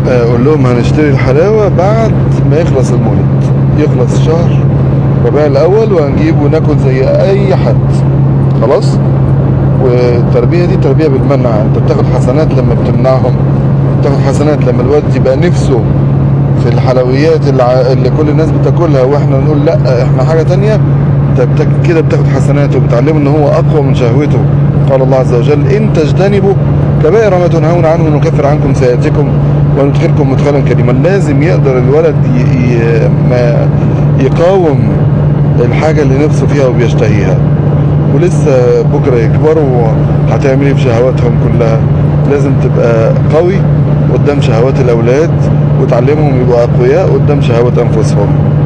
آه، قول لهم هنشتري الحلاوة بعد ما يخلص المولد يخلص شهر ربيع الأول وهنجيب وناكل زي أي حد خلاص والتربية دي تربية بالمنع انت بتاخد حسنات لما بتمنعهم بتاخد حسنات لما الواد يبقى نفسه في الحلويات اللي, ع- اللي كل الناس بتاكلها واحنا نقول لا احنا حاجة تانية انت بتاك كده بتاخد حسنات وبتعلمه ان هو اقوى من شهوته قال الله عز وجل ان تجتنبوا كبائر ما تنهون عنه نكفر عنكم سيئاتكم وندخلكم مدخلا كريما لازم يقدر الولد ي... ي... ما يقاوم الحاجة اللي نفسه فيها وبيشتهيها ولسه بكرة يكبروا هتعمل ايه في شهواتهم كلها لازم تبقى قوي قدام شهوات الأولاد وتعلمهم يبقوا أقوياء قدام شهوات أنفسهم